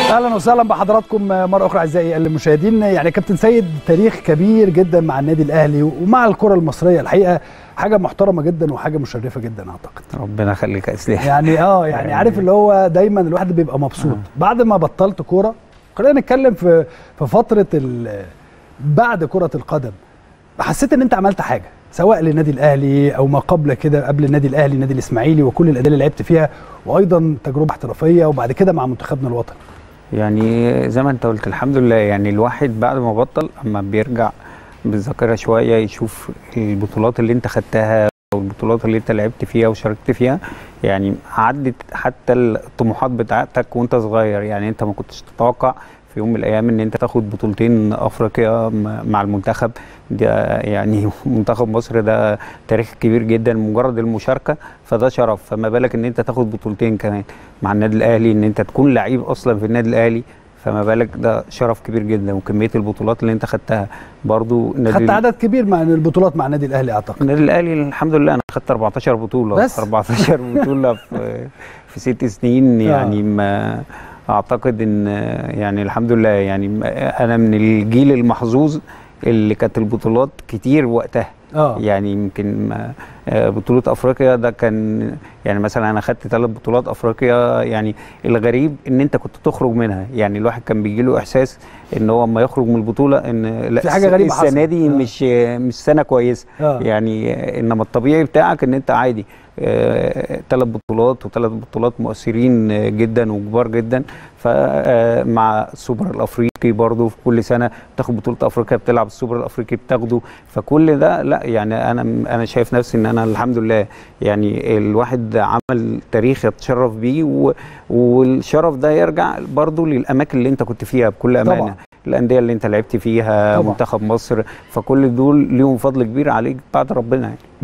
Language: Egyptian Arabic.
اهلا وسهلا بحضراتكم مره اخرى اعزائي المشاهدين يعني كابتن سيد تاريخ كبير جدا مع النادي الاهلي ومع الكره المصريه الحقيقه حاجه محترمه جدا وحاجه مشرفه جدا اعتقد ربنا يخليك يا اسلام يعني اه يعني عارف اللي هو دايما الواحد بيبقى مبسوط بعد ما بطلت كوره خلينا نتكلم في في فتره ال- بعد كره القدم حسيت ان انت عملت حاجه سواء للنادي الاهلي او ما قبل كده قبل النادي الاهلي النادي الاسماعيلي وكل الانديه اللي لعبت فيها وايضا تجربه احترافيه وبعد كده مع منتخبنا الوطني يعني زي ما انت قلت الحمد لله يعني الواحد بعد ما بطل اما بيرجع بالذاكره شويه يشوف البطولات اللي انت خدتها والبطولات اللي انت لعبت فيها وشاركت فيها يعني عدت حتى الطموحات بتاعتك وانت صغير يعني انت ما كنتش تتوقع في يوم من الايام ان انت تاخد بطولتين افريقيا م- مع المنتخب ده يعني منتخب مصر ده تاريخ كبير جدا مجرد المشاركه فده شرف فما بالك ان انت تاخد بطولتين كمان مع النادي الاهلي ان انت تكون لعيب اصلا في النادي الاهلي فما بالك ده شرف كبير جدا وكميه البطولات اللي انت خدتها برضو النادي خدت عدد كبير مع البطولات مع النادي الاهلي اعتقد النادي الاهلي الحمد لله انا خدت 14 بطوله بس؟ 14 بطوله في في ست سنين يعني ما اعتقد ان يعني الحمد لله يعني ما- انا من الجيل المحظوظ اللي كانت البطولات كتير وقتها اه يعني يمكن ما- آه، بطولة افريقيا ده كان يعني مثلا انا خدت ثلاث بطولات افريقيا يعني الغريب ان انت كنت تخرج منها يعني الواحد كان بيجي له احساس ان هو اما يخرج من البطولة ان لا في حاجة غريبة السنة حصلت. دي آه. مش مش سنة كويسة اه يعني آه، انما الطبيعي بتاعك ان انت عادي ثلاث بطولات وثلاث بطولات مؤثرين آه، جدا وكبار جدا فمع السوبر الافريقي برضو في كل سنه تاخد بطوله افريقيا بتلعب السوبر الافريقي بتاخده فكل ده لا يعني انا انا شايف نفسي ان انا الحمد لله يعني الواحد عمل تاريخ يتشرف بيه و- والشرف ده يرجع برضو للاماكن اللي انت كنت فيها بكل امانه طبعا. الانديه اللي انت لعبت فيها طبعا. منتخب مصر فكل دول ليهم فضل كبير عليك بعد ربنا يعني